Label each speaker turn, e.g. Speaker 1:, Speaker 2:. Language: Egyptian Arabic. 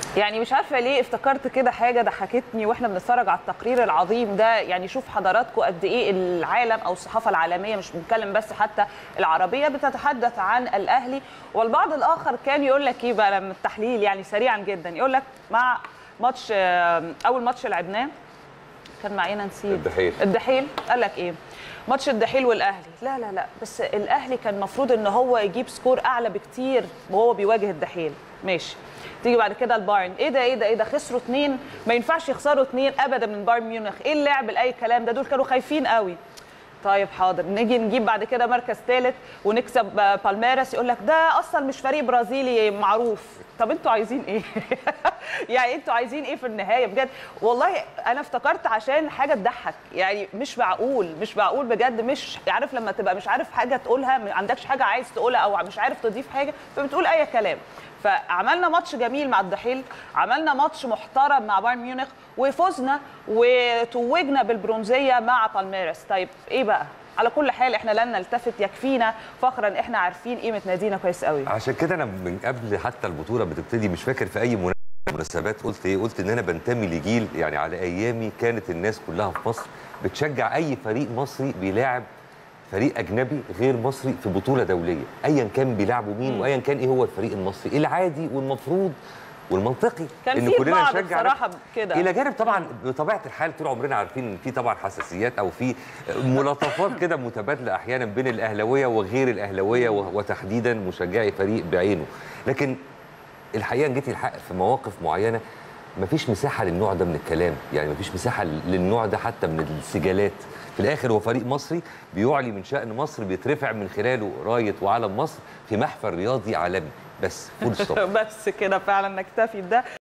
Speaker 1: يعني مش عارفه ليه افتكرت كده حاجه ضحكتني واحنا بنتفرج على التقرير العظيم ده يعني شوف حضراتكم قد ايه العالم او الصحافه العالميه مش بنتكلم بس حتى العربيه بتتحدث عن الاهلي والبعض الاخر كان يقول لك ايه بقى من التحليل يعني سريعا جدا يقول لك مع ماتش آه، اول ماتش لعبناه كان معانا نسيب
Speaker 2: الدحيل.
Speaker 1: الدحيل قال لك ايه ماتش الدحيل والاهلي لا لا لا بس الاهلي كان المفروض ان هو يجيب سكور اعلى بكتير وهو بيواجه الدحيل ماشي تيجي بعد كده البايرن ايه ده ايه ده ايه ده خسروا اتنين ما ينفعش يخسروا اتنين ابدا من بايرن ميونخ ايه اللعب لاي كلام ده دول كانوا خايفين قوي طيب حاضر نيجي نجيب بعد كده مركز ثالث ونكسب آه، بالميراس يقول لك ده اصلا مش فريق برازيلي معروف طب انتوا عايزين ايه يعني انتوا عايزين ايه في النهايه بجد والله انا افتكرت عشان حاجه تضحك يعني مش معقول مش معقول بجد مش عارف لما تبقى مش عارف حاجه تقولها ما عندكش حاجه عايز تقولها او مش عارف تضيف حاجه فبتقول اي كلام فعملنا ماتش جميل مع الدحيل عملنا ماتش محترم مع بايرن ميونخ وفزنا وتوجنا بالبرونزيه مع بالميراس طيب ايه بقى على كل حال احنا لن نلتفت يكفينا فخرا احنا عارفين قيمه نادينا كويس قوي
Speaker 2: عشان كده انا من قبل حتى البطوله بتبتدي مش فاكر في اي مناسبة من المناسبات قلت ايه قلت ان انا بنتمي لجيل يعني على ايامي كانت الناس كلها في مصر بتشجع اي فريق مصري بيلاعب فريق اجنبي غير مصري في بطوله دوليه ايا كان بيلعبوا مين وايا كان ايه هو الفريق المصري العادي والمفروض والمنطقي
Speaker 1: كان في بعض بصراحه كده
Speaker 2: الى جانب طبعا بطبيعه الحال طول عمرنا عارفين ان في طبعا حساسيات او في ملاطفات كده متبادله احيانا بين الاهلاويه وغير الاهلاويه و- وتحديدا مشجعي فريق بعينه لكن الحقيقه إن جيتي الحق في مواقف معينه مفيش مساحه للنوع ده من الكلام يعني مفيش مساحه للنوع ده حتى من السجالات في الاخر هو فريق مصري بيعلي من شان مصر بيترفع من خلاله رايه وعلم مصر في محفل رياضي عالمي بس فول ستوب
Speaker 1: بس كده فعلا نكتفي بده